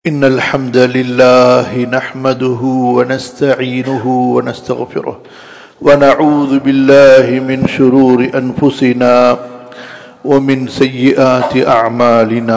إن الحمد لله نحمده ونستعينه ونستغفره ونعوذ بالله من شرور أنفسنا ومن سيئات أعمالنا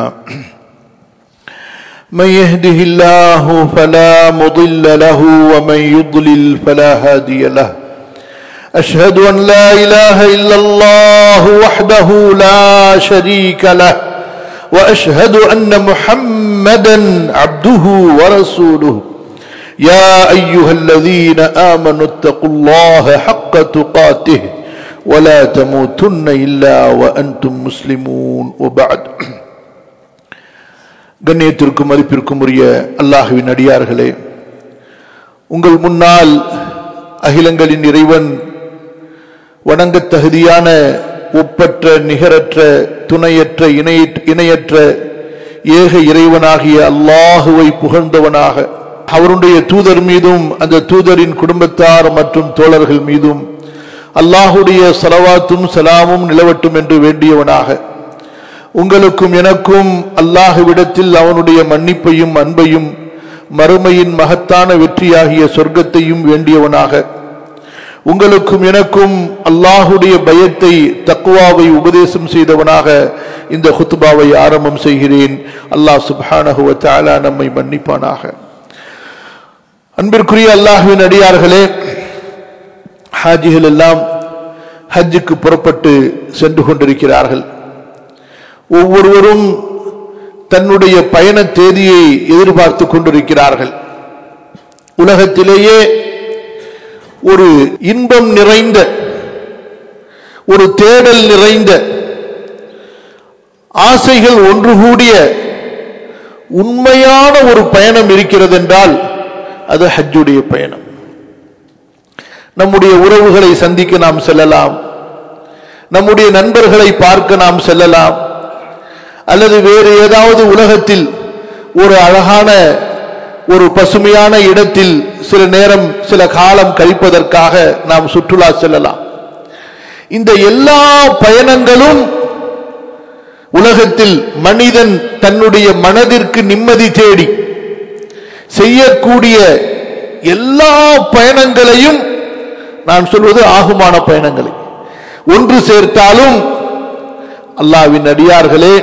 من يهده الله فلا مضل له ومن يضلل فلا هادي له أشهد أن لا إله إلا الله وحده لا شريك له واشهد ان محمدا عبده ورسوله يا ايها الذين امنوا اتقوا الله حق تقاته ولا تموتن الا وانتم مسلمون وبعد கண்ணியத்திற்கும் மதிப்பிற்கும் உரிய அல்லாஹுவின் அடியார்களே உங்கள் முன்னால் அகிலங்களின் இறைவன் வணங்கத் தகுதியான ஒப்பற்ற நிகரற்ற துணையற்ற இணை இணையற்ற ஏக இறைவனாகிய அல்லாஹுவை புகழ்ந்தவனாக அவருடைய தூதர் மீதும் அந்த தூதரின் குடும்பத்தார் மற்றும் தோழர்கள் மீதும் அல்லாஹுடைய சலவாத்தும் சலாமும் நிலவட்டும் என்று வேண்டியவனாக உங்களுக்கும் எனக்கும் அல்லாஹுவிடத்தில் அவனுடைய மன்னிப்பையும் அன்பையும் மறுமையின் மகத்தான வெற்றியாகிய சொர்க்கத்தையும் வேண்டியவனாக உங்களுக்கும் எனக்கும் அல்லாஹுடைய பயத்தை தக்குவாவை உபதேசம் செய்தவனாக இந்த ஹுத்துபாவை ஆரம்பம் செய்கிறேன் அல்லாஹ் சுபானகுவ தாலா நம்மை மன்னிப்பானாக அன்பிற்குரிய அல்லாஹுவின் அடியார்களே ஹாஜிகள் எல்லாம் ஹஜ்ஜுக்கு புறப்பட்டு சென்று கொண்டிருக்கிறார்கள் ஒவ்வொருவரும் தன்னுடைய பயண தேதியை எதிர்பார்த்து கொண்டிருக்கிறார்கள் உலகத்திலேயே ஒரு இன்பம் நிறைந்த ஒரு தேடல் நிறைந்த ஆசைகள் ஒன்று கூடிய உண்மையான ஒரு பயணம் இருக்கிறது என்றால் அது ஹஜ்ஜுடைய பயணம் நம்முடைய உறவுகளை சந்திக்க நாம் செல்லலாம் நம்முடைய நண்பர்களை பார்க்க நாம் செல்லலாம் அல்லது வேறு ஏதாவது உலகத்தில் ஒரு அழகான ஒரு பசுமையான இடத்தில் சில நேரம் சில காலம் கழிப்பதற்காக நாம் சுற்றுலா செல்லலாம் இந்த எல்லா பயணங்களும் உலகத்தில் மனிதன் தன்னுடைய மனதிற்கு நிம்மதி தேடி செய்யக்கூடிய எல்லா பயணங்களையும் நான் சொல்வது ஆகுமான பயணங்களை ஒன்று சேர்த்தாலும் அல்லாவின் அடியார்களே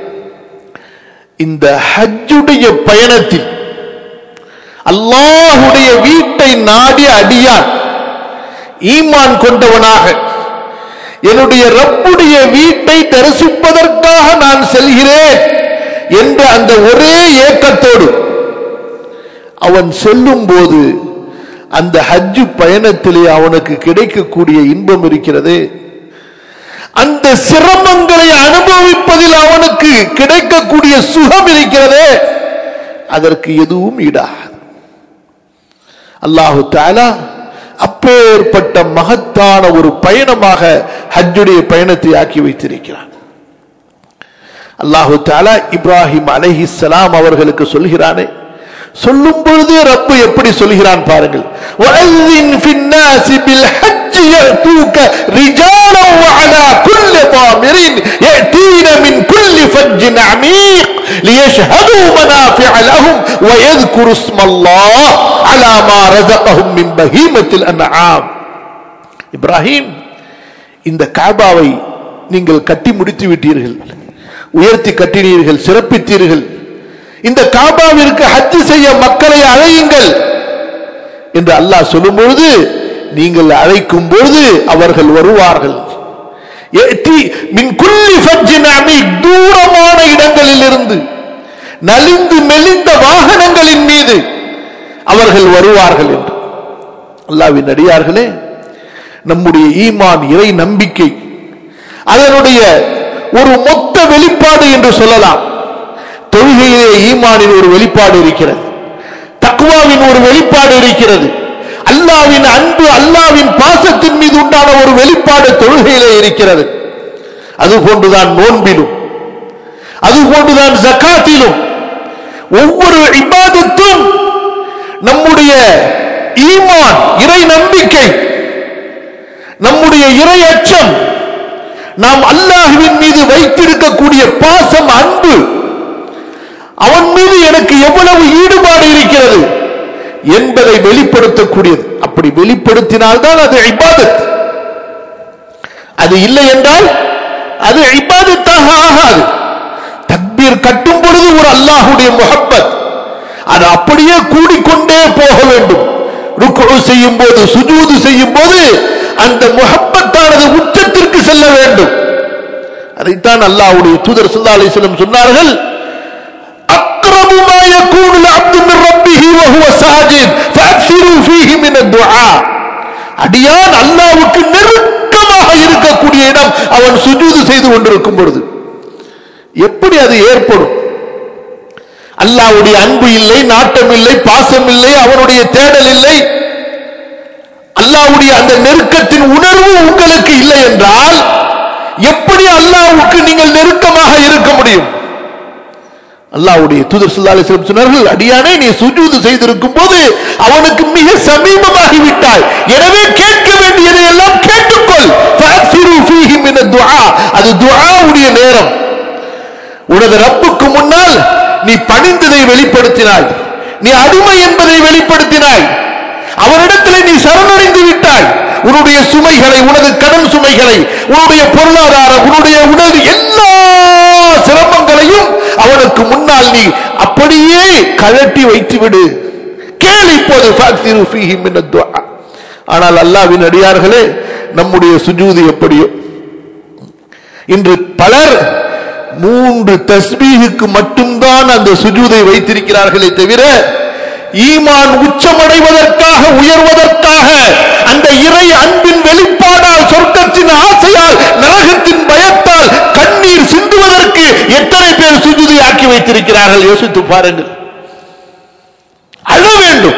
இந்த ஹஜ்ஜுடைய பயணத்தில் அல்லாஹுடைய வீட்டை நாடி அடியான் ஈமான் கொண்டவனாக என்னுடைய ரப்புடைய வீட்டை தரிசிப்பதற்காக நான் செல்கிறேன் என்ற அந்த ஒரே ஏக்கத்தோடு அவன் செல்லும் போது அந்த ஹஜ்ஜு பயணத்திலே அவனுக்கு கிடைக்கக்கூடிய இன்பம் இருக்கிறது அந்த சிரமங்களை அனுபவிப்பதில் அவனுக்கு கிடைக்கக்கூடிய சுகம் இருக்கிறதே அதற்கு எதுவும் ஈடாகாது அல்லாஹு தாலா அப்பேற்பட்ட மகத்தான ஒரு பயணமாக ஹஜ்ஜுடைய பயணத்தை ஆக்கி வைத்திருக்கிறான் அல்லாஹு தாலா இப்ராஹிம் அலஹி சலாம் அவர்களுக்கு சொல்கிறானே சொல்லும் பொழுதே ரப்பு எப்படி சொல்கிறான் பாருங்கள் يأتوك رجالا وعلى كل ضامر يأتين من كل فج عميق ليشهدوا منافع لهم ويذكروا اسم الله على ما رزقهم من بهيمة الأنعام இப்ராஹிம் இந்த காபாவை நீங்கள் கட்டி முடித்து விட்டீர்கள் உயர்த்தி கட்டினீர்கள் சிறப்பித்தீர்கள் இந்த காபாவிற்கு ஹஜ்ஜு செய்ய மக்களை அழையுங்கள் என்று அல்லாஹ் சொல்லும் பொழுது நீங்கள் அழைக்கும் பொழுது அவர்கள் வருவார்கள் தூரமான இடங்களில் இருந்து நலிந்து மெலிந்த வாகனங்களின் மீது அவர்கள் வருவார்கள் என்று அல்லாவின் அடியார்களே நம்முடைய ஈமான் இறை நம்பிக்கை அதனுடைய ஒரு மொத்த வெளிப்பாடு என்று சொல்லலாம் தொழுகையிலே ஈமானின் ஒரு வெளிப்பாடு இருக்கிறது தக்குவாவின் ஒரு வெளிப்பாடு இருக்கிறது அல்லாவின் அன்பு அல்லாவின் பாசத்தின் மீது உண்டான ஒரு வெளிப்பாடு தொழுகையிலே இருக்கிறது அது போன்றுதான் நோன்பிலும் அது போன்றுதான் ஜக்காத்திலும் ஒவ்வொரு இபாதத்தும் நம்முடைய ஈமான் இறை நம்பிக்கை நம்முடைய இறை அச்சம் நாம் அல்லாஹுவின் மீது வைத்திருக்கக்கூடிய பாசம் அன்பு அவன் மீது எனக்கு எவ்வளவு ஈடுபாடு இருக்கிறது என்பதை வெளிப்படுத்தக்கூடியது அப்படி வெளிப்படுத்தினால்தான் அது இபாதத் அது இல்லை என்றால் அது இபாதத்தாக ஆகாது தக்பீர் கட்டும் பொழுது ஒரு அல்லாஹுடைய முகப்பத் அது அப்படியே கூடிக்கொண்டே போக வேண்டும் ருக்கு செய்யும் போது சுஜூது செய்யும் போது அந்த முகப்பத்தானது உச்சத்திற்கு செல்ல வேண்டும் அதைத்தான் அல்லாஹ்வுடைய தூதர் ஸல்லல்லாஹு அலைஹி வஸல்லம் சொன்னார்கள் அக்ரபு மா யகூனு العبد من ربه وهو ساجد فاكثروا فيه من الدعاء அடியான் அல்லாஹ்வுக்கு நெருக்கமாக இருக்கக்கூடிய இடம் அவன் சுஜூது செய்து கொண்டிருக்கும் பொழுது எப்படி அது ஏற்படும் அல்லாஹ்வுடைய அன்பு இல்லை நாட்டம் இல்லை பாசம் இல்லை அவனுடைய தேடல் இல்லை அல்லாஹ்வுடைய அந்த நெருக்கத்தின் உணர்வு உங்களுக்கு இல்லை என்றால் எப்படி அல்லாஹ்வுக்கு நீங்கள் நெருக்கமாக இருக்க முடியும் அல்லாஹ்வுடைய தூதர் ஸல்லல்லாஹு அலைஹி வஸல்லம் சொன்னார்கள் அடியானே நீ சுஜூது செய்திருக்கும் போது அவனுக்கு மிக சமீபமாகி விட்டாய் எனவே கேட்க வேண்டியதை எல்லாம் கேட்டுக்கொள் ஃபஅக்ஸிரு ஃபீஹி மின துஆ அது துஆவுடைய நேரம் உனது ரப்புக்கு முன்னால் நீ பணிந்ததை வெளிப்படுத்தினாய் நீ அடிமை என்பதை வெளிப்படுத்தினாய் அவரிடத்தில் நீ சரணடைந்து விட்டாய் உன்னுடைய சுமைகளை உனது கடன் சுமைகளை உன்னுடைய பொருளாதாரம் உன்னுடைய உனது எல்லா சிரமங்களையும் அவனுக்கு முன்னால் நீ அப்படியே கழட்டி வைத்து விடு கேள் இப்போது ஃபஅக்ஸிரு ஃபீஹி மின துஆ ஆனால் அல்லாஹ்வின் அடியார்களே நம்முடைய சுஜூது எப்படியோ இன்று பலர் மூன்று தஸ்பீகுக்கு மட்டும்தான் அந்த சுஜூதை வைத்திருக்கிறார்களே தவிர ஈமான் உச்சமடைவதற்காக உயர்வதற்காக அந்த இறை அன்பின் வெளிப்பாடால் சொர்க்கத்தின் ஆசையால் நரகத்தின் பயத்தால் கண்ணீர் சிந்துவதற்கு எத்தனை பேர் சுஜூதை ஆக்கி வைத்திருக்கிறார்கள் யோசித்து பாருங்கள் அழ வேண்டும்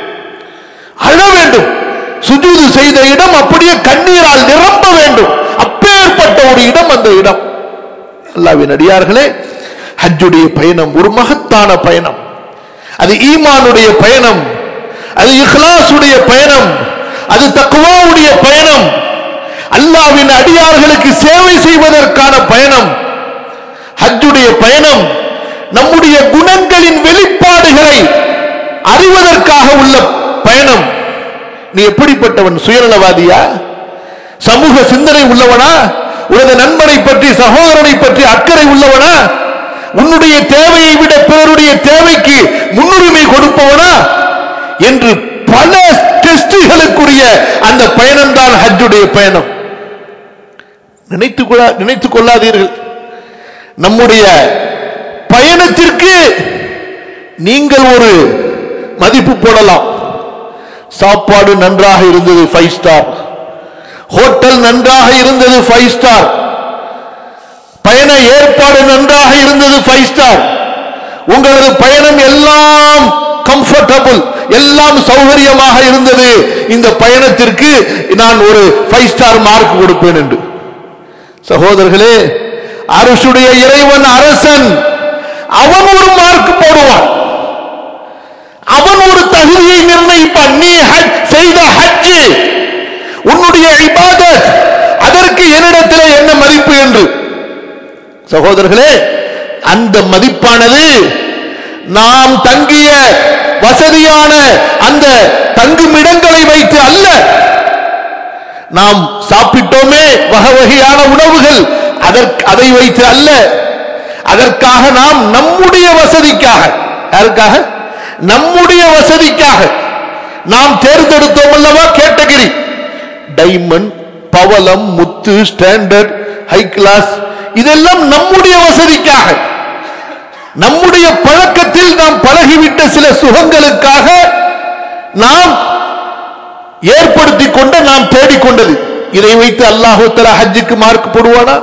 அழ வேண்டும் சுஜூது செய்த இடம் அப்படியே கண்ணீரால் நிரம்ப வேண்டும் அப்பேற்பட்ட ஒரு இடம் அந்த இடம் அல்லாவின் அடியார்களே ஹஜ்ஜுடைய பயணம் ஒரு மகத்தான பயணம் அது ஈமானுடைய பயணம் அது இஹ்லாசுடைய பயணம் அது தக்குவாவுடைய பயணம் அல்லாவின் அடியார்களுக்கு சேவை செய்வதற்கான பயணம் ஹஜ்ஜுடைய பயணம் நம்முடைய குணங்களின் வெளிப்பாடுகளை அறிவதற்காக உள்ள பயணம் நீ எப்படிப்பட்டவன் சுயநலவாதியா சமூக சிந்தனை உள்ளவனா உனது நண்பனை பற்றி சகோதரனை பற்றி அக்கறை உள்ளவனா உன்னுடைய தேவையை விட பிறருடைய தேவைக்கு முன்னுரிமை கொடுப்பவனா என்று பல டெஸ்டுகளுக்குரிய அந்த பயணம்தான் ஹஜ்ஜுடைய பயணம் நினைத்துக் கொள்ள நினைத்துக் கொள்ளாதீர்கள் நம்முடைய பயணத்திற்கு நீங்கள் ஒரு மதிப்பு போடலாம் சாப்பாடு நன்றாக இருந்தது ஃபைவ் ஸ்டார் ஹோட்டல் நன்றாக இருந்தது ஃபைவ் ஸ்டார் பயண ஏற்பாடு நன்றாக இருந்தது ஃபைவ் ஸ்டார் உங்களது பயணம் எல்லாம் கம்ஃபர்டபுள் எல்லாம் சௌகரியமாக இருந்தது இந்த பயணத்திற்கு நான் ஒரு ஃபைவ் ஸ்டார் மார்க் கொடுப்பேன் என்று சகோதரர்களே அரசுடைய இறைவன் அரசன் அவன் ஒரு மார்க் போடுவான் அவன் ஒரு தகுதியை நிர்ணயிப்பான் நீ ஹஜ் செய்த ஹஜ் உன்னுடைய இபாதத் அதற்கு என்னிடத்தில் என்ன மதிப்பு என்று சகோதரர்களே அந்த மதிப்பானது நாம் தங்கிய வசதியான அந்த தங்குமிடங்களை வைத்து அல்ல நாம் சாப்பிட்டோமே வகை வகையான உணவுகள் அதற்கு அதை வைத்து அல்ல அதற்காக நாம் நம்முடைய வசதிக்காக யாருக்காக நம்முடைய வசதிக்காக நாம் தேர்ந்தெடுத்தோம் அல்லவா கேட்டகிரி டைமண்ட் பவளம் முத்து ஸ்டாண்டர்ட் ஹை கிளாஸ் இதெல்லாம் நம்முடைய வசதிக்காக நம்முடைய பழக்கத்தில் நாம் பழகிவிட்ட சில சுகங்களுக்காக நாம் ஏற்படுத்தி கொண்ட நாம் தேடிக்கொண்டது இதை வைத்து அல்லாஹு தலா ஹஜ்ஜுக்கு மார்க் போடுவானா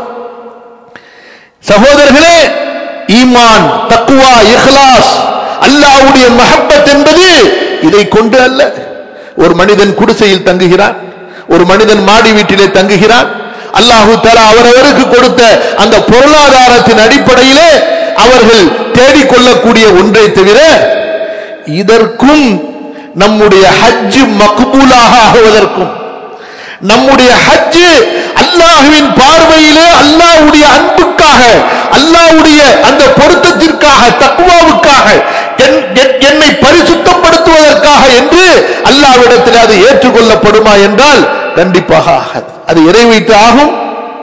சகோதரர்களே ஈமான் தக்குவா இஹ்லாஸ் அல்லாஹ்வுடைய மஹப்பத் என்பது இதை கொண்டு அல்ல ஒரு மனிதன் குடிசையில் தங்குகிறான் ஒரு மனிதன் மாடி வீட்டிலே தங்குகிறான் அல்லாஹு தலா அவரவருக்கு கொடுத்த அந்த பொருளாதாரத்தின் அடிப்படையிலே அவர்கள் தேடிக்கொள்ளக்கூடிய ஒன்றை தவிர இதற்கும் நம்முடைய ஹஜ் மக்பூலாக ஆகுவதற்கும் நம்முடைய ஹஜ் அல்லாஹுவின் பார்வையிலே அல்லாஹ்வுடைய அன்புக்கு அல்லாவுக்காக அல்லாவுடைய அந்த பொருத்தத்திற்காக தக்குவாவுக்காக என்- என்- என்னை பரிசுத்தப்படுத்துவதற்காக என்று அல்லாவிடத்தில் அது ஏற்றுக்கொள்ளப்படுமா என்றால் கண்டிப்பாக ஆகாது அது எதை வைத்து ஆகும்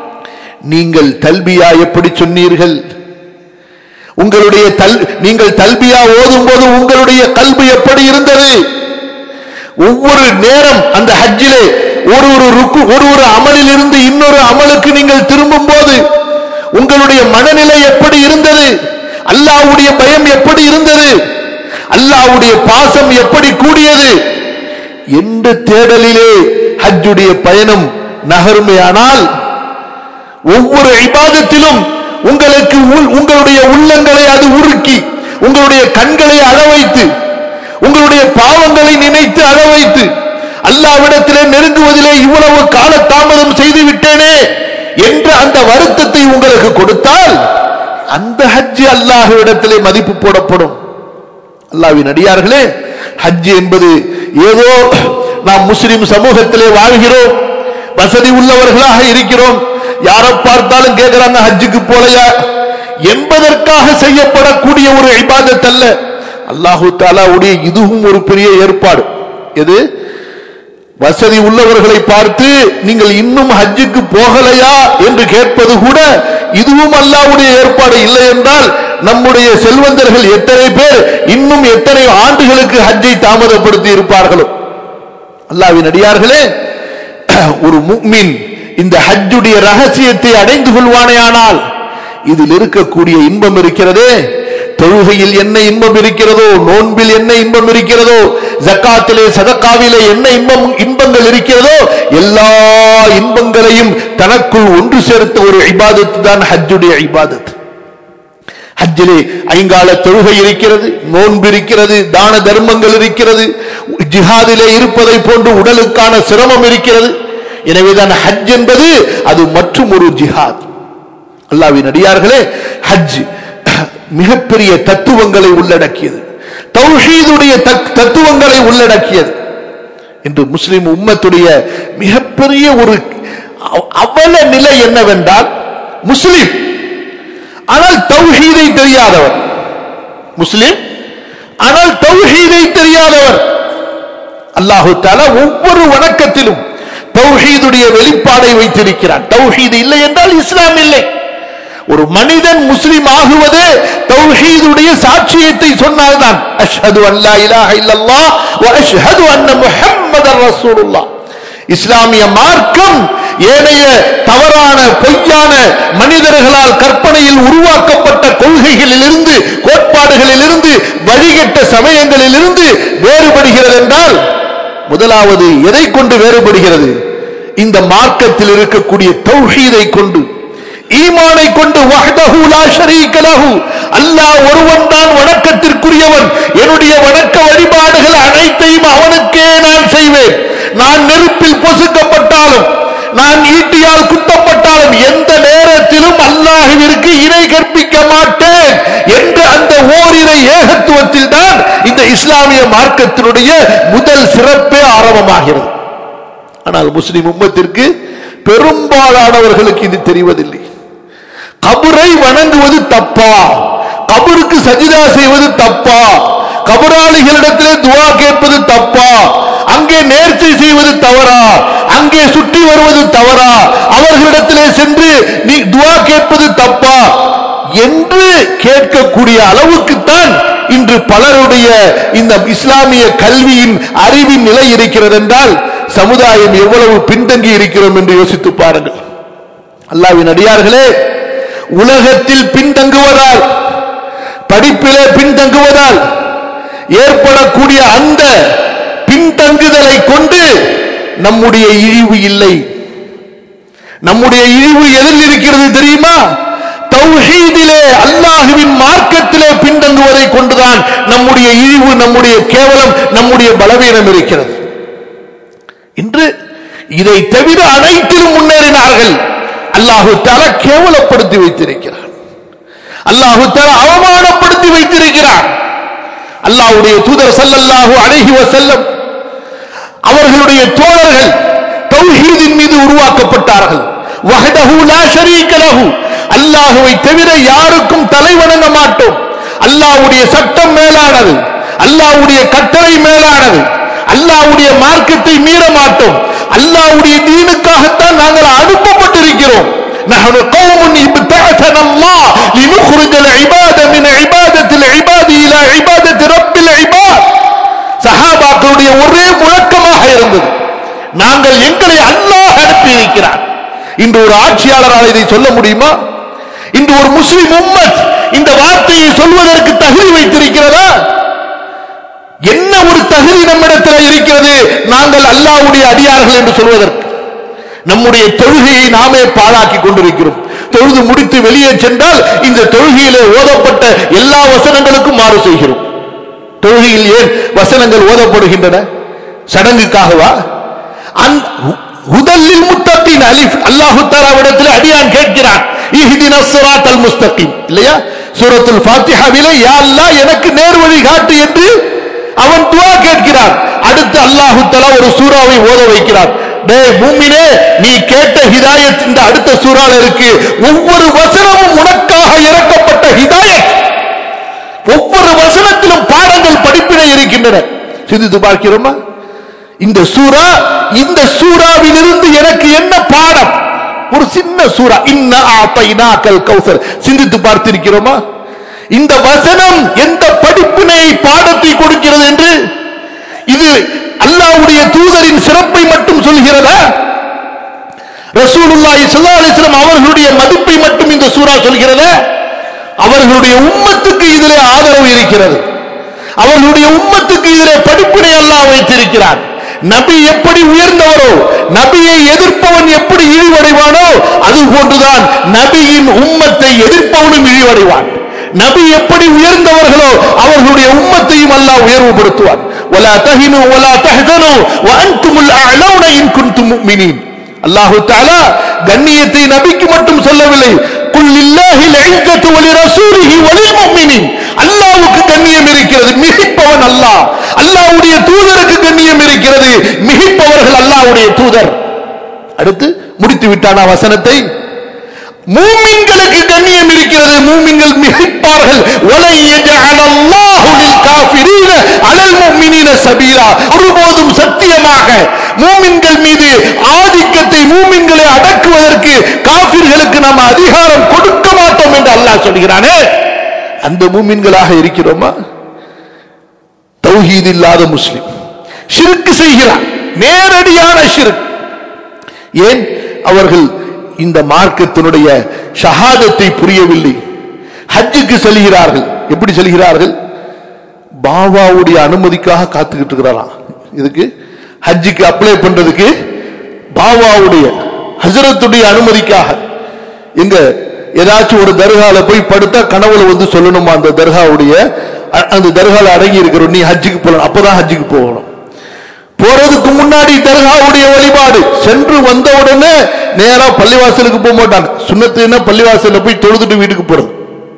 நீங்கள் தல்பியா எப்படி சொன்னீர்கள் உங்களுடைய தல் நீங்கள் தல்பியா ஓதும் போது உங்களுடைய கல்வி எப்படி இருந்தது ஒவ்வொரு நேரம் அந்த ஹஜ்ஜிலே ஒரு ஒரு ருக்கு ஒரு ஒரு அமலில் இருந்து இன்னொரு அமலுக்கு நீங்கள் திரும்பும் போது உங்களுடைய மனநிலை எப்படி இருந்தது அல்லாஹ்வுடைய பயம் எப்படி இருந்தது அல்லாஹ்வுடைய பாசம் எப்படி கூடியது என்ற தேடலிலே ஹஜ்ஜுடைய பயணம் நகருமையானால் ஒவ்வொரு இபாதத்திலும் உங்களுக்கு உள்- உங்களுடைய உள்ளங்களை அது உருக்கி உங்களுடைய கண்களை அழ வைத்து உங்களுடைய பாவங்களை நினைத்து அழ வைத்து அல்லாவிடத்திலே நெருங்குவதிலே இவ்வளவு கால தாமதம் செய்து விட்டேனே என்ற அந்த வருத்தத்தை உங்களுக்கு கொடுத்தால் அந்த ஹஜ்ஜி அல்லாஹ்விடத்திலே மதிப்பு போடப்படும் அல்லாவின் அடியார்களே ஹஜ் என்பது ஏதோ நாம் முஸ்லிம் சமூகத்திலே வாழ்கிறோம் வசதி உள்ளவர்களாக இருக்கிறோம் யாரை பார்த்தாலும் கேட்கிறாங்க ஹஜ்ஜுக்கு போலையா என்பதற்காக செய்யப்படக்கூடிய ஒரு இபாதத் அல்ல அல்லாஹு தாலாவுடைய இதுவும் ஒரு பெரிய ஏற்பாடு எது வசதி உள்ளவர்களை பார்த்து நீங்கள் இன்னும் ஹஜ்ஜுக்கு போகலையா என்று கேட்பது கூட இதுவும் அல்லாவுடைய ஏற்பாடு இல்லை என்றால் நம்முடைய செல்வந்தர்கள் எத்தனை பேர் இன்னும் எத்தனை ஆண்டுகளுக்கு ஹஜ்ஜை தாமதப்படுத்தி இருப்பார்களோ அல்லாவின் அடியார்களே ஒரு முக்மின் இந்த ஹஜ்ஜுடைய ரகசியத்தை அடைந்து கொள்வானேயானால் இதில் இருக்கக்கூடிய இன்பம் இருக்கிறதே தொழுகையில் என்ன இன்பம் இருக்கிறதோ நோன்பில் என்ன இன்பம் இருக்கிறதோ ஜக்காத்திலே சதக்காவிலே என்ன இன்பம் இன்பங்கள் இருக்கிறதோ எல்லா இன்பங்களையும் தனக்குள் ஒன்று சேர்த்த ஒரு இபாதத்து தான் ஹஜ்ஜுடைய இபாதத் ஹஜ்ஜிலே ஐங்கால தொழுகை இருக்கிறது நோன்பு இருக்கிறது தான தர்மங்கள் இருக்கிறது ஜிஹாதிலே இருப்பதை போன்று உடலுக்கான சிரமம் இருக்கிறது எனவேதான் ஹஜ் என்பது அது மற்றும் ஒரு ஜிஹாத் அல்லாவின் அடியார்களே ஹஜ் மிகப்பெரிய தத்துவங்களை உள்ளடக்கியது தௌஹீதுடைய தத்- தத்துவங்களை உள்ளடக்கியது இன்று முஸ்லிம் உம்மத்துடைய மிகப்பெரிய ஒரு அவ- அவல நிலை என்னவென்றால் முஸ்லிம் ஆனால் தௌஹீதை தெரியாதவர் முஸ்லிம் ஆனால் தௌஹீதை தெரியாதவர் அல்லாஹு தாலா ஒவ்வொரு வணக்கத்திலும் தௌஹீதுடைய வெளிப்பாடை வைத்திருக்கிறார் தௌஹீது இல்லை என்றால் இஸ்லாம் இல்லை ஒரு மனிதன் முஸ்லிம் ஆகுவதே தௌஹீதுடைய சாட்சியத்தை சொன்னால்தான் அஷ்ஹது அல்லா இலாஹ இல்லல்லாஹ் வ அஷ்ஹது அன்ன முஹம்மதர் ரசூலுல்லாஹ் இஸ்லாமிய மார்க்கம் ஏனைய தவறான பொய்யான மனிதர்களால் கற்பனையில் உருவாக்கப்பட்ட கொள்கைகளிலிருந்து கோட்பாடுகளிலிருந்து வழிகட்ட சமயங்களிலிருந்து வேறுபடுகிறது என்றால் முதலாவது எதை கொண்டு வேறுபடுகிறது இந்த மார்க்கத்தில் இருக்கக்கூடிய தௌஹீதை கொண்டு ஈமானை கொண்டு வஹ்தஹு லா ஷரீக லஹு அல்லாஹ் ஒருவன் தான் வணக்கத்திற்குரியவன் என்னுடைய வணக்க வழிபாடுகள் அனைத்தையும் அவனுக்கே நான் செய்வேன் நான் நெருப்பில் பொசுக்கப்பட்டாலும் நான் ஈட்டியால் குத்தப்பட்டாலும் எந்த நேரத்திலும் அல்லாஹுவிற்கு இணை கற்பிக்க மாட்டேன் என்ற அந்த ஓரிரை ஏகத்துவத்தில் தான் இந்த இஸ்லாமிய மார்க்கத்தினுடைய முதல் சிறப்பே ஆரம்பமாகிறது ஆனால் முஸ்லிம் உம்மத்திற்கு பெரும்பாலானவர்களுக்கு இது தெரிவதில்லை கபரை வணங்குவது தப்பா கபருக்கு சஜிதா செய்வது தப்பா கபராளிகளிடத்திலே துவா கேட்பது தப்பா அங்கே நேர்ச்சை செய்வது தவறா அங்கே சுற்றி வருவது தவறா அவர்களிடத்திலே சென்று நீ துவா கேட்பது தப்பா என்று கேட்கக்கூடிய அளவுக்குத்தான் இன்று பலருடைய இந்த இஸ்லாமிய கல்வியின் அறிவின் நிலை இருக்கிறது என்றால் சமுதாயம் எவ்வளவு பின்தங்கி இருக்கிறோம் என்று யோசித்து பாருங்கள் அல்லாவின் அடியார்களே உலகத்தில் பின்தங்குவதால் படிப்பிலே பின்தங்குவதால் ஏற்படக்கூடிய அந்த பின்தங்குதலை கொண்டு நம்முடைய இழிவு இல்லை நம்முடைய இழிவு எதில் இருக்கிறது தெரியுமா தௌஹீதிலே அல்லாஹுவின் மார்க்கத்திலே பின்தங்குவதை கொண்டுதான் நம்முடைய இழிவு நம்முடைய கேவலம் நம்முடைய பலவீனம் இருக்கிறது இன்று இதை தவிர அனைத்திலும் முன்னேறினார்கள் அல்லாஹு தால கேவலப்படுத்தி வைத்திருக்கிறார் அல்லாஹு தால அவமானப்படுத்தி வைத்திருக்கிறார் அல்லாஹ்வுடைய தூதர் ஸல்லல்லாஹு அலைஹி வஸல்லம் அவர்களுடைய தோழர்கள் தௌஹீதின் மீது உருவாக்கப்பட்டார்கள் வஹ்தஹு லா ஷரீக லஹு அல்லாஹுவை தவிர யாருக்கும் தலை வணங்க மாட்டோம் அல்லாஹ்வுடைய சட்டம் மேலானது அல்லாஹ்வுடைய கட்டளை மேலானது அல்லாஹ்வுடைய மார்க்கத்தை மீற மாட்டோம் அல்லாஹ்வுடைய தீனுக்காகத்தான் நாங்கள் அனுப்பப்பட்டிருக்கிறோம் نحن قوم ابتعثنا الله لنخرج العباد من عبادة العباد إلى عبادة رب العباد சஹாபாக்களுடைய ஒரே முழக்கமாக இருந்தது நாங்கள் எங்களை அல்லாஹ் அனுப்பி இருக்கிறார் இன்று ஒரு ஆட்சியாளரால் இதை சொல்ல முடியுமா இன்று ஒரு முஸ்லிம் உம்மத் இந்த வார்த்தையை சொல்வதற்கு தகுதி வைத்திருக்கிறதா என்ன ஒரு தகுதி நம்மிடத்தில் இருக்கிறது நாங்கள் அல்லாஹ்வுடைய அடியார்கள் என்று சொல்வதற்கு நம்முடைய தொழுகையை நாமே பாழாக்கி கொண்டிருக்கிறோம் தொழுது முடித்து வெளியே சென்றால் இந்த தொழுகையிலே ஓதப்பட்ட எல்லா வசனங்களுக்கும் மாறு செய்கிறோம் தொழுகையில் ஏன் வசனங்கள் ஓதப்படுகின்றன சடங்குக்காகவா அந் முதலில் முத்தத்தின் அலிஃப் அல்லாஹு தாலாவிடத்தில் அடியான் கேட்கிறான் இஹ்தின சிராத்தல் முஸ்தகீம் இல்லையா சூரத்துல் ஃபாத்திஹாவிலே யா அல்லாஹ் எனக்கு நேர் வழி காட்டு என்று அவன் துஆ கேட்கிறான் அடுத்து அல்லாஹு தஆலா ஒரு சூறாவை ஓத வைக்கிறான் டேய் மூமினே நீ கேட்ட ஹிதாயத் இந்த அடுத்த சூறால இருக்கு ஒவ்வொரு வசனமும் உனக்காக இறக்கப்பட்ட ஹிதாயத் ஒவ்வொரு வசனத்திலும் பாடங்கள் படிப்பினை இருக்கின்றன சிந்தித்து பார்க்கிறோமா இந்த சூரா இந்த சூறாவிலிருந்து எனக்கு என்ன பாடம் ஒரு சின்ன சூரா இன்ன ஆத்தைனாக்கல் கௌசர் சிந்தித்து பார்த்திருக்கிறோமா இந்த வசனம் எந்த படிப்பினை பாடத்தை கொடுக்கிறது என்று இது அல்லாஹ்வுடைய தூதரின் சிறப்பை மட்டும் சொல்கிறதா ரசூலுல்லாஹி ஸல்லல்லாஹு அலைஹி வஸல்லம் அவர்களுடைய மதிப்பை மட்டும் இந்த சூரா சொல்கிறதா அவர்களுடைய உம்மத்துக்கு இதிலே ஆதரவு இருக்கிறது அவர்களுடைய உம்மத்துக்கு இதிலே படிப்பினை அல்லாஹ் வைத்திருக்கிறார் நபி எப்படி உயர்ந்தவரோ நபியை எதிர்ப்பவன் எப்படி இழிவடைவானோ அது போன்றுதான் நபியின் உம்மத்தை எதிர்ப்பவனும் இழிவடைவான் நபி எப்படி உயர்ந்தவர்களோ அவர்களுடைய உம்மத்தையும் அல்லாஹ் உயர்வுபடுத்துவான் ولا تهنوا ولا تحزنوا وانتم الاعلون ان كنتم مؤمنين அல்லாஹு தஆலா கண்ணியத்தை நபிக்கு மட்டும் சொல்லவில்லை குல் லில்லாஹில் இஸ்ஸத்து வலி ரசூலிஹி வலில் முஃமினீன் அல்லாஹ்வுக்கு கண்ணியம் இருக்கிறது மிகிப்பவன் அல்லாஹ் அல்லாஹ்வுடைய தூதருக்கு கண்ணியம் இருக்கிறது மிகிப்பவர்கள் அல்லாஹ்வுடைய தூதர் அடுத்து முடித்து விட்டானா வசனத்தை மூமின்களுக்கு கண்ணியம் இருக்கிறது மூமின்கள் மிகைப்பார்கள் வலை யஜஅல அல்லாஹு லில் காஃபிரீன அலல் முஃமினீன சபீலா ஒருபோதும் சத்தியமாக மூமின்கள் மீது ஆதிக்கத்தை மூமின்களை அடக்குவதற்கு காஃபிர்களுக்கு நாம் அதிகாரம் கொடுக்க மாட்டோம் என்று அல்லாஹ் சொல்கிறானே அந்த மூமின்களாக இருக்கிறோமா தௌஹீத் இல்லாத முஸ்லிம் ஷிர்க் செய்கிறான் நேரடியான ஷிர்க் ஏன் அவர்கள் இந்த மார்க்கத்தினுடைய ஷஹாதத்தை புரியவில்லை ஹஜ்ஜுக்கு செல்கிறார்கள் எப்படி செல்கிறார்கள் பாபாவுடைய அனுமதிக்காக காத்துக்கிட்டு இருக்கிறாராம் இதுக்கு ஹஜ்ஜுக்கு அப்ளை பண்றதுக்கு பாபாவுடைய ஹசரத்துடைய அனுமதிக்காக எங்க ஏதாச்சும் ஒரு தர்கால போய் படுத்தா கனவுல வந்து சொல்லணுமா அந்த தர்காவுடைய அ- அந்த தர்கால அடங்கி இருக்கிறோம் நீ ஹஜ்ஜுக்கு போகலாம் அப்பதான் ஹஜ்ஜுக்கு போகணும் போறதுக்கு முன்னாடி தர்காவுடைய வழிபாடு சென்று வந்த உடனே நேரா பள்ளிவாசலுக்கு போக மாட்டாங்க சுண்ணத்துன்னா பள்ளிவாசல்ல போய் தொழுதுட்டு வீட்டுக்கு போறது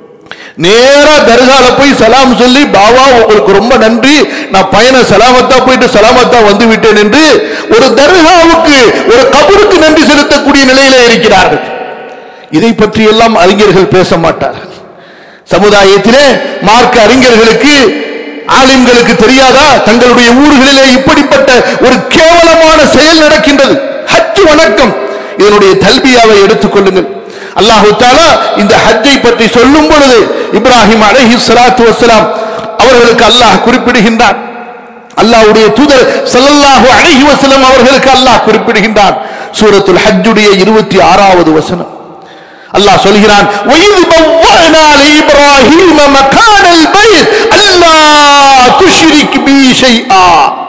நேரா தர்கால போய் சலாம் சொல்லி பாபா உங்களுக்கு ரொம்ப நன்றி நான் பயண சலாமத்தா போயிட்டு சலாமத்தா வந்து விட்டேன் என்று ஒரு தர்காவுக்கு ஒரு கபருக்கு நன்றி செலுத்தக்கூடிய நிலையில இருக்கிறார்கள் இதை பற்றி எல்லாம் அறிஞர்கள் பேச மாட்டார்கள் சமுதாயத்திலே மார்க்க அறிஞர்களுக்கு ஆலிம்களுக்கு தெரியாதா தங்களுடைய ஊர்களிலே இப்படிப்பட்ட ஒரு கேவலமான செயல் நடக்கின்றது ஹஜ் வணக்கம் இதனுடைய தல்பியாவை எடுத்துக் கொள்ளுங்கள் அல்லாஹு தாலா இந்த ஹஜ்ஜை பற்றி சொல்லும் பொழுது இப்ராஹிம் அலைஹி ஸலாத்து வஸலாம் அவர்களுக்கு அல்லாஹ் குறிப்பிடுகின்றார் அல்லாஹ்வுடைய தூதர் ஸல்லல்லாஹு அலைஹி வஸல்லம் அவர்களுக்கு அல்லாஹ் குறிப்பிடுகின்றார் சூரத்துல் ஹஜ்ஜுடைய 26வது வசனம் அல்லாஹ் சொல்கிறான் وَإِذْ بَوَّأْنَا لِإِبْرَاهِيمَ مَكَانَ الْبَيْتِ أَلَّا تُشْرِكْ بِي شَيْئًا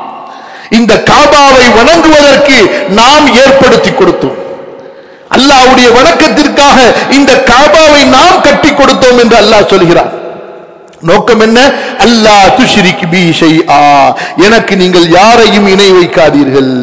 இந்த காபாவை வணங்குவதற்கு நாம் ஏற்படுத்தி கொடுத்தோம் அல்லாஹ்வுடைய வணக்கத்திற்காக இந்த காபாவை நாம் கட்டி கொடுத்தோம் என்று அல்லாஹ் சொல்கிறார் நோக்கம் என்ன அல்லாஹ் துஷ்ரிக் பி ஷைஆ எனக்கு நீங்கள் யாரையும் இணை வைக்காதீர்கள்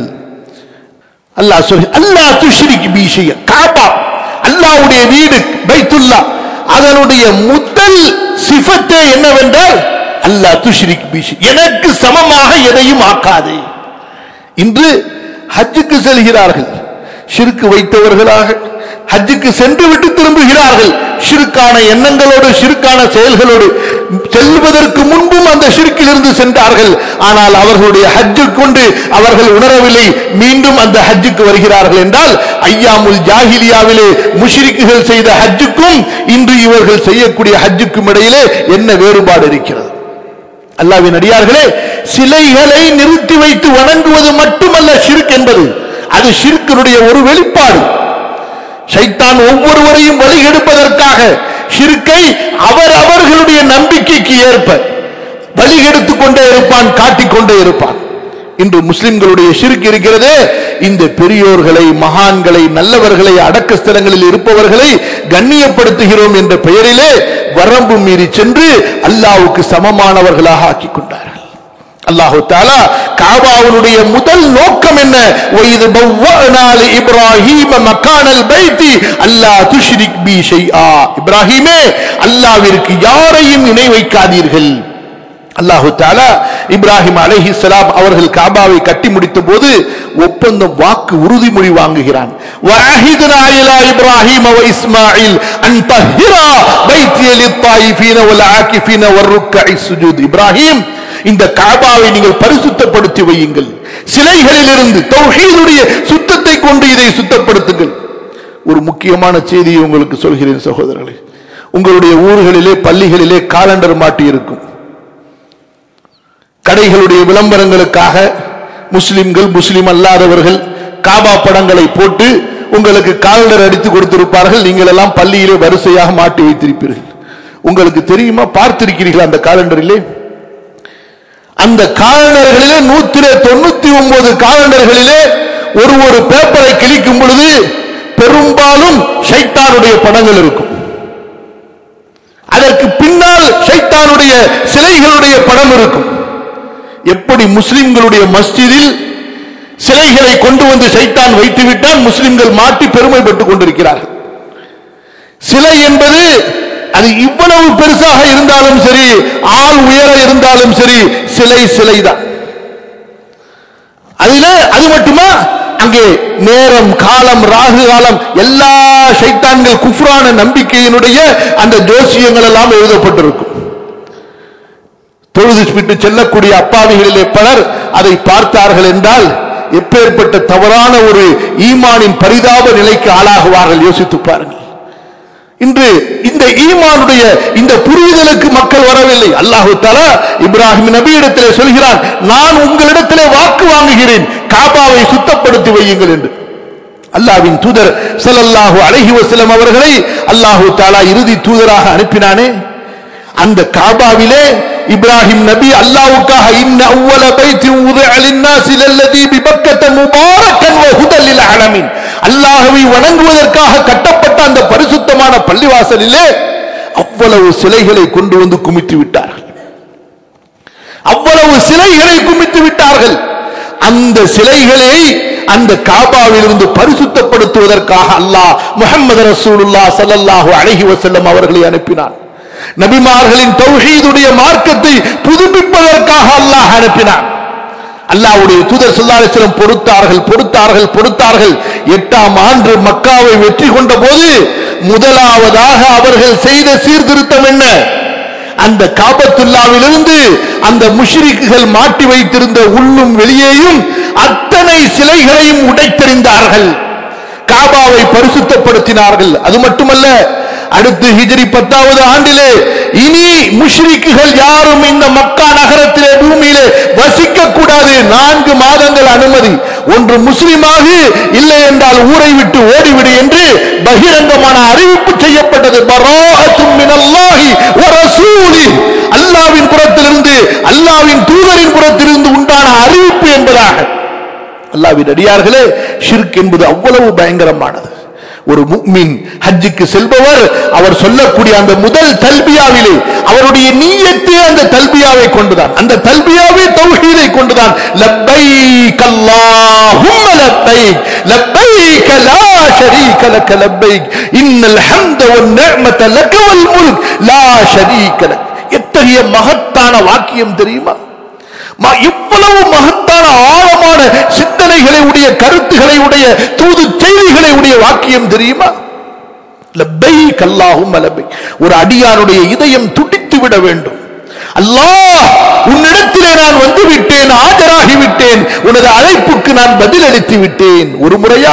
அல்லாஹ் சொல்லி அல்லாஹ் துஷ்ரிக் பி ஷைஆ காபா அல்லாஹ்வுடைய வீடு பைத்துல்லா அதனுடைய முதல் சிஃபத்தே என்னவென்றால் அல்லாஹ் துஷ்ரிக் பி ஷை- எனக்கு சமமாக எதையும் ஆக்காதே இன்று ஹஜ்ஜுக்கு செல்கிறார்கள் ஷிர்க்கு வைத்தவர்களாக ஹஜ்ஜுக்கு சென்று விட்டு திரும்புகிறார்கள் ஷிருக்கான எண்ணங்களோடு ஷிருக்கான செயல்களோடு செல்வதற்கு முன்பும் அந்த ஷிருக்கிலிருந்து சென்றார்கள் ஆனால் அவர்களுடைய ஹஜ்ஜு கொண்டு அவர்கள் உணரவில்லை மீண்டும் அந்த ஹஜ்ஜுக்கு வருகிறார்கள் என்றால் ஐயாமுல் ஜாஹிலியாவிலே முஷ்ரிக்குகள் செய்த ஹஜ்ஜுக்கும் இன்று இவர்கள் செய்யக்கூடிய ஹஜ்ஜுக்கும் இடையிலே என்ன வேறுபாடு இருக்கிறது அல்லாவின் அடியார்களே சிலைகளை நிறுத்தி வைத்து வணங்குவது மட்டுமல்ல ஷிர்க் என்பது அது ஷிர்க்கினுடைய ஒரு வெளிப்பாடு ஷைத்தான் ஒவ்வொருவரையும் வழிகெடுப்பதற்காக ஷிர்க்கை அவர் அவர்களுடைய நம்பிக்கைக்கு ஏற்ப வழிகெடுத்துக் கொண்டே இருப்பான் காட்டிக்கொண்டே இருப்பான் இன்று முஸ்லிம்களுடைய ஷிர்க் இருக்கிறதே இந்த பெரியோர்களை மகான்களை நல்லவர்களை அடக்க ஸ்தலங்களில் இருப்பவர்களை கண்ணியப்படுத்துகிறோம் என்ற பெயரிலே வரம்பு மீறி சென்று அல்லாவுக்கு சமமானவர்களாக ஆக்கிக் கொண்டார்கள் அல்லாஹு தாலா காபாவுடைய முதல் நோக்கம் என்ன وَإِذْ بَوَّأْنَا لِإِبْرَاهِيمَ مَكَانَ الْبَيْتِ أَلَّا تُشْرِكْ بِي شَيْئًا இப்ராஹீமே அல்லாஹ்விற்கு யாரையும் இணை வைக்காதீர்கள் அல்லாஹு தாலா இப்ராஹிம் அலைஹி சலாம் அவர்கள் காபாவை கட்டி முடித்த போது ஒப்பந்தம் வாக்கு உறுதிமொழி வாங்குகிறான் وَعَهِدْنَا إِلَى إِبْرَاهِيمَ وَإِسْمَاعِيلَ أَنْ طَهِّرَا بَيْتِيَ لِلطَّائِفِينَ وَالْعَاكِفِينَ وَالرُّكَّعِ السُّجُودِ இப்ராஹிம் இந்த காபாவை நீங்கள் பரிசுத்தப்படுத்தி வையுங்கள் சிலைகளில் இருந்து தௌஹீதுடைய சுத்தத்தை கொண்டு இதை சுத்தப்படுத்துங்கள் ஒரு முக்கியமான செய்தியை உங்களுக்கு சொல்கிறேன் சகோதரர்களே உங்களுடைய ஊர்களிலே பள்ளிகளிலே காலண்டர் மாட்டி இருக்கும் கடைகளுடைய விளம்பரங்களுக்காக முஸ்லிம்கள் முஸ்லிம் அல்லாதவர்கள் காபா படங்களை போட்டு உங்களுக்கு காலண்டர் அடித்து கொடுத்திருப்பார்கள் நீங்கள் எல்லாம் பள்ளியிலே வரிசையாக மாட்டி வைத்திருப்பீர்கள் உங்களுக்கு தெரியுமா பார்த்திருக்கிறீர்களா அந்த காலண்டரிலே அந்த காலண்டர்களிலே நூத்திலே தொண்ணூத்தி ஒன்பது காலண்டர்களிலே ஒரு ஒரு பேப்பரை கிழிக்கும் பொழுது பெரும்பாலும் ஷைத்தானுடைய படங்கள் இருக்கும் அதற்கு பின்னால் ஷைத்தானுடைய சிலைகளுடைய படம் இருக்கும் எப்படி முஸ்லிம்களுடைய மஸ்ஜிதில் சிலைகளை கொண்டு வந்து சைத்தான் வைத்து விட்டால் முஸ்லிம்கள் மாட்டி பெருமைப்பட்டுக் கொண்டிருக்கிறார்கள் சிலை என்பது அது இவ்வளவு பெருசாக இருந்தாலும் சரி ஆள் உயர இருந்தாலும் சரி சிலை சிலைதான் அதுல அது மட்டுமா அங்கே நேரம் காலம் ராகு காலம் எல்லா சைத்தான்கள் குஃப்ரான நம்பிக்கையினுடைய அந்த ஜோசியங்கள் எல்லாம் எழுதப்பட்டிருக்கும் தொழுது விட்டு செல்லக்கூடிய அப்பாவிகளிலே பலர் அதை பார்த்தார்கள் என்றால் எப்பேற்பட்ட தவறான ஒரு ஈமானின் பரிதாப நிலைக்கு ஆளாகுவார்கள் யோசித்து பாருங்கள் இன்று இந்த ஈமானுடைய இந்த புரிதலுக்கு மக்கள் வரவில்லை அல்லாஹு தலா இப்ராஹிம் நபியிடத்திலே சொல்கிறான் நான் உங்களிடத்திலே வாக்கு வாங்குகிறேன் காபாவை சுத்தப்படுத்தி வையுங்கள் என்று அல்லாவின் தூதர் ஸல்லல்லாஹு அலைஹி வஸல்லம் அவர்களை அல்லாஹு தாலா இறுதி தூதராக அனுப்பினானே அந்த காபாவிலே இப்ராஹிம் நபி அல்லாஹ்வுக்காக இன்ன அவ்வல பைத்தி உதிஅ லின்னாஸி லல்லதி பிபக்கத முபாரக்கன் வ ஹுதல் லில் ஆலமீன் அல்லாஹ்வை வணங்குவதற்காக கட்டப்பட்ட அந்த பரிசுத்தமான பள்ளிவாசலிலே அவ்வளவு சிலைகளை கொண்டு வந்து குமித்து விட்டார்கள் அவ்வளவு சிலைகளை குமித்து விட்டார்கள் அந்த சிலைகளை அந்த காபாவிலிருந்து பரிசுத்தப்படுத்துவதற்காக அல்லாஹ் முஹம்மது ரசூலுல்லாஹ் ஸல்லல்லாஹு அலைஹி வஸல்லம் அவர்களை அனுப்பினான் நபிமார்களின் தௌஹீதுடைய மார்க்கத்தை புதுப்பிப்பதற்காக அல்லாஹ் அனுப்பினான் அல்லாஹ்வுடைய தூதர் ஸல்லல்லாஹு அலைஹி வஸல்லம் பொறுத்தார்கள் பொறுத்தார்கள் பொறுத்தார்கள் எட்டாம் ஆண்டு மக்காவை வெற்றி கொண்ட போது முதலாவதாக அவர்கள் செய்த சீர்திருத்தம் என்ன அந்த காபத்துல்லாவிலிருந்து அந்த முஷ்ரிக்குகள் மாட்டி வைத்திருந்த உள்ளும் வெளியேயும் அத்தனை சிலைகளையும் உடைத்தெறிந்தார்கள் காபாவை பரிசுத்தப்படுத்தினார்கள் அது மட்டுமல்ல அடுத்து ஹிஜ்ரி பத்தாவது ஆண்டிலே இனி முஷ்ரிக்குகள் யாரும் இந்த மக்கா நகரத்திலே பூமியிலே வசிக்க கூடாது நான்கு மாதங்கள் அனுமதி ஒன்று முஸ்லிமாக இல்லை என்றால் ஊரை விட்டு ஓடிவிடு என்று பகிரங்கமான அறிவிப்பு செய்யப்பட்டது பராஅத்தும் மினல்லாஹி வ ரசூலி அல்லாஹ்வின் புறத்திலிருந்து அல்லாஹ்வின் தூதரின் புறத்திலிருந்து உண்டான அறிவிப்பு என்பதாக அல்லாஹ்வின் அடியார்களே ஷிர்க் என்பது அவ்வளவு பயங்கரமானது ஒரு முக்மின் ஹஜ்ஜுக்கு செல்பவர் அவர் சொல்லக்கூடிய அந்த முதல் தல்பியாவிலே அவருடைய நீயத்தே அந்த தல்பியாவை கொண்டுதான் அந்த தல்பியாவே தௌஹீதை கொண்டுதான் லப்பைக் அல்லாஹும்ம லப்பைக் லப்பைக் லா ஷரீக லக லப்பைக் இன்னல் ஹம்த வன் நிஅமத லக வல் முல்க் லா ஷரீக லக் எத்தகைய மகத்தான வாக்கியம் தெரியுமா ம- இவ்வளவு மகத்தான ஆழமான சிந்தனைகளை உடைய கருத்துக்களை உடைய தூது செய்திகளை உடைய வாக்கியம் தெரியுமா லப்பைக் அல்லாஹும்ம லப்பைக் ஒரு அடியானுடைய இதயம் துடித்து விட வேண்டும் அல்லாஹ் உன்னிடத்திலே நான் வந்து விட்டேன் ஆஜராகி விட்டேன் உனது அழைப்புக்கு நான் பதிலளித்து விட்டேன் ஒரு முறையா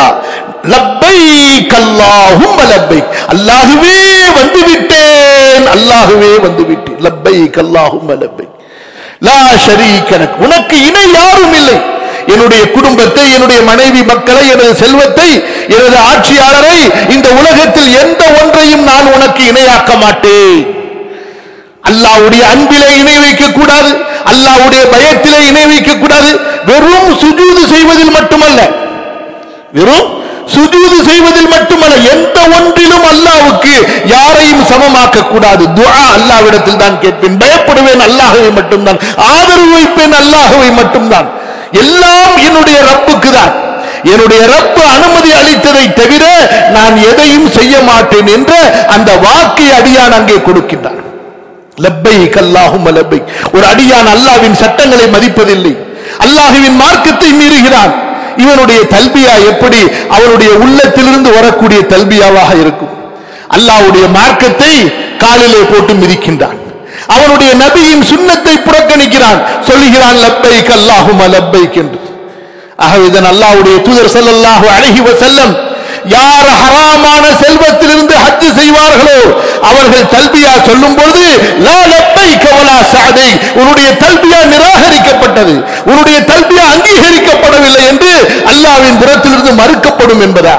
லப்பைக் அல்லாஹும்ம லப்பைக் அல்லாஹுவே வந்து விட்டேன் அல்லாஹுவே வந்து விட்டேன் லப்பைக் அல்லாஹும்ம லப்பைக் லா ஷரீக் எனக்கு உனக்கு இணை யாரும் இல்லை என்னுடைய குடும்பத்தை என்னுடைய மனைவி மக்களை எனது செல்வத்தை எனது ஆட்சியாளரை இந்த உலகத்தில் எந்த ஒன்றையும் நான் உனக்கு இணையாக்க மாட்டேன் அல்லாவுடைய அன்பிலே இணை வைக்க கூடாது அல்லாவுடைய பயத்திலே இணை வைக்க கூடாது வெறும் சுஜூது செய்வதில் மட்டுமல்ல வெறும் சுஜூது செய்வதில் மட்டுமல்ல எந்த ஒன்றிலும் அல்லாவுக்கு யாரையும் சமமாக்க கூடாது துஆ அல்லாவிடத்தில் தான் கேட்பேன் பயப்படுவேன் அல்லாஹவை மட்டும்தான் ஆதரவு வைப்பேன் அல்லாஹவை மட்டும்தான் எல்லாம் என்னுடைய ரப்புக்கு தான் என்னுடைய ரப்பு அனுமதி அளித்ததை தவிர நான் எதையும் செய்ய மாட்டேன் என்ற அந்த வாக்கை அடியான் அங்கே கொடுக்கின்றான் லப்பைக் அல்லாஹும் லப்பைக் ஒரு அடியான் அல்லாவின் சட்டங்களை மதிப்பதில்லை அல்லாஹுவின் மார்க்கத்தை மீறுகிறான் இவனுடைய தல்பியா எப்படி அவனுடைய உள்ளத்திலிருந்து வரக்கூடிய தல்பியாவாக இருக்கும் அல்லாஹ்வுடைய மார்க்கத்தை காலிலே போட்டு மிதிக்கின்றான் அவனுடைய நபியின் சுன்னத்தை புறக்கணிக்கிறான் சொல்லுகிறான் லப்பைக் அல்லாஹும் லப்பைக் என்று ஆக இதன் அல்லாஹ்வுடைய தூதர் ஸல்லல்லாஹு அலைஹி வஸல்லம் யார் ஹராமான செல்வத்திலிருந்து ஹஜ் செய்வார்களோ அவர்கள் தல்பியா சொல்லும் பொழுது லா லப்பைக வலா சஅதை உன்னுடைய தல்பியா நிராகரிக்கப்பட்டது உன்னுடைய தல்பியா அங்கீகரிக்கப்படவில்லை என்று அல்லாஹ்வின் புறத்திலிருந்து மறுக்கப்படும் என்பதாக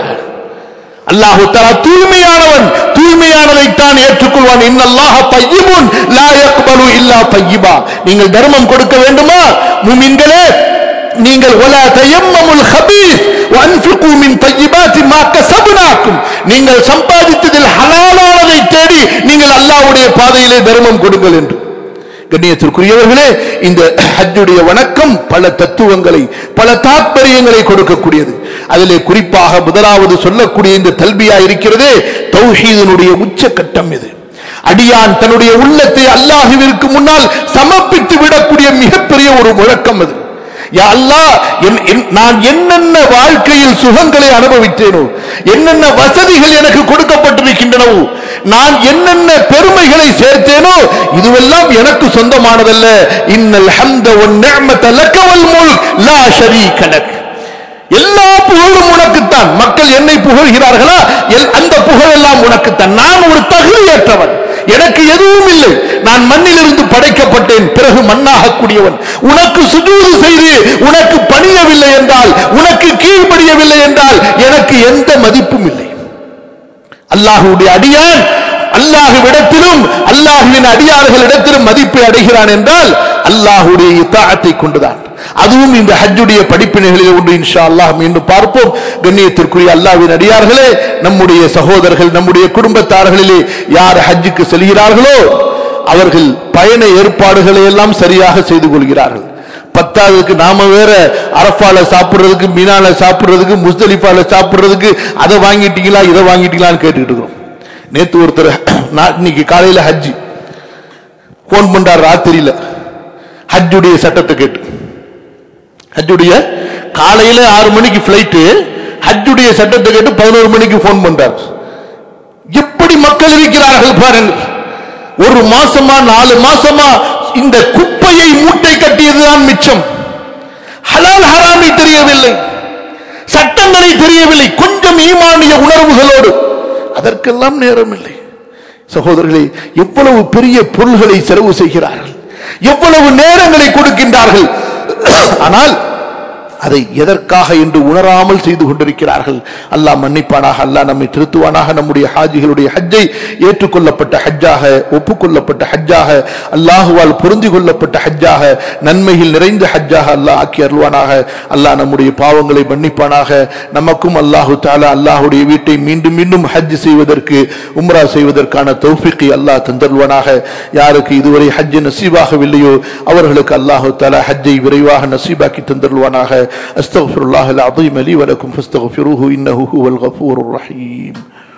அல்லாஹு தஆலா தூய்மையானவன் தூய்மையானதைத்தான் ஏற்றுக்கொள்வான் இன்னல்லாஹ தய்யிபுன் லா யக்பலு இல்லா தய்யிபா நீங்கள் தர்மம் கொடுக்க வேண்டுமா முமின்களே நீங்கள் ஒலா தயம்மமுல் ஹபீஸ் வன்ஃபிகு மின் தய்யிபாத்தி மா கஸப்னாக்கும் நீங்கள் சம்பாதித்ததில் ஹலாலானதை தேடி நீங்கள் அல்லாஹ்வுடைய பாதையிலே தர்மம் கொடுங்கள் என்று கண்ணியத்திற்குரியவர்களே இந்த ஹஜ்ஜுடைய வணக்கம் பல தத்துவங்களை பல தாற்பயங்களை கொடுக்கக்கூடியது அதிலே குறிப்பாக முதலாவது சொல்லக்கூடிய இந்த தல்பியா இருக்கிறதே தௌஹீதனுடைய உச்சக்கட்டம் இது அடியான் தன்னுடைய உள்ளத்தை அல்லாஹுவிற்கு முன்னால் சமர்ப்பித்து விடக்கூடிய மிகப்பெரிய ஒரு முழக்கம் அது யா அல்லாஹ் என்- என்- நான் என்னென்ன வாழ்க்கையில் சுகங்களை அனுபவித்தேனோ என்னென்ன வசதிகள் எனக்கு கொடுக்கப்பட்டிருக்கின்றனவோ நான் என்னென்ன பெருமைகளை சேர்த்தேனோ இதுவெல்லாம் எனக்கு சொந்தமானதல்ல இன்னல் ஹம்த ஒன் நிஅமத லக வல் முல்க் லா ஷரீக லக் எல்லா புகழும் உனக்குத்தான் மக்கள் என்னை புகழ்கிறார்களா எல்- அந்த புகழ் எல்லாம் உனக்குத்தான் நான் ஒரு தகுதியற்றவன் எனக்கு எதுவும் இல்லை நான் மண்ணிலிருந்து படைக்கப்பட்டேன் பிறகு மண்ணாக கூடியவன் உனக்கு சுஜூது செய்து உனக்கு பணியவில்லை என்றால் உனக்கு கீழ்ப்படியவில்லை என்றால் எனக்கு எந்த மதிப்பும் இல்லை அல்லாஹுடைய அடியான் அல்லாஹுவிடத்திலும் அல்லாஹுவின் அடியார்களிடத்திலும் மதிப்பை அடைகிறான் என்றால் அல்லாஹுடைய இத்தாத்தை கொண்டுதான் அதுவும் இந்த ஹஜ்ஜுடைய படிப்பினைகளில் ஒன்று இன்ஷா அல்லாஹ் மீண்டும் பார்ப்போம் கண்ணியத்திற்குரிய அல்லாஹ்வின் அடியார்களே நம்முடைய சகோதரர்கள் நம்முடைய குடும்பத்தார்களிலே யார் ஹஜ்ஜுக்கு செல்கிறார்களோ அவர்கள் பயண ஏற்பாடுகளை எல்லாம் சரியாக செய்து கொள்கிறார்கள் பத்தாவதுக்கு நாம வேற அரஃபால சாப்பிடுறதுக்கு மீனால சாப்பிடுறதுக்கு முஸ்தலிஃபால சாப்பிடுறதுக்கு அதை வாங்கிட்டீங்களா இதை வாங்கிட்டீங்களான்னு கேட்டுக்கிட்டு இருக்கோம் நேத்து ஒருத்தர் நான் இன்னைக்கு காலையில ஹஜ்ஜி போன் பண்றார் ராத்திரியில ஹஜ்ஜுடைய சட்டத்தை கேட்டு ஹஜ்ஜுடைய காலையில ஆறு மணிக்கு பிளைட்டு ஹஜ்ஜுடைய சட்டத்தை கேட்டு பதினோரு மணிக்கு போன் பண்றார் எப்படி மக்கள் இருக்கிறார்கள் பாருங்கள் ஒரு மாசமா நாலு மாசமா இந்த குப்பையை மூட்டை கட்டியதுதான் மிச்சம் ஹலால் ஹராமை தெரியவில்லை சட்டங்களை தெரியவில்லை கொஞ்சம் ஈமானிய உணர்வுகளோடு அதற்கெல்லாம் நேரம் இல்லை சகோதரர்களே எவ்வளவு பெரிய பொருள்களை செலவு செய்கிறார்கள் எவ்வளவு நேரங்களை கொடுக்கின்றார்கள் ஆனால் அதை எதற்காக என்று உணராமல் செய்து கொண்டிருக்கிறார்கள் அல்லாஹ் மன்னிப்பானாக அல்லாஹ் நம்மை திருத்துவானாக நம்முடைய ஹாஜிகளுடைய ஹஜ்ஜை ஏற்றுக்கொள்ளப்பட்ட ஹஜ்ஜாக ஒப்புக்கொள்ளப்பட்ட ஹஜ்ஜாக அல்லாஹுவால் பொருந்தி கொள்ளப்பட்ட ஹஜ்ஜாக நன்மையில் நிறைந்த ஹஜ்ஜாக அல்லாஹ் ஆக்கி அருள்வானாக அல்லாஹ் நம்முடைய பாவங்களை மன்னிப்பானாக நமக்கும் அல்லாஹு தாலா அல்லாஹுடைய வீட்டை மீண்டும் மீண்டும் ஹஜ் செய்வதற்கு உம்ரா செய்வதற்கான தௌஃபிக்கை அல்லாஹ் தந்தருவானாக யாருக்கு இதுவரை ஹஜ் நசீபாகவில்லையோ அவர்களுக்கு அல்லாஹு தாலா ஹஜ்ஜை விரைவாக நசீபாக்கி தந்தருவானாக அஸ்தகுல்லாஹ் அல் அதீம் லி வலக்கும் ஃபஸ்தகுஃபிருஹு இன்னஹு ஹுவல் கஃபூருர் ரஹீம்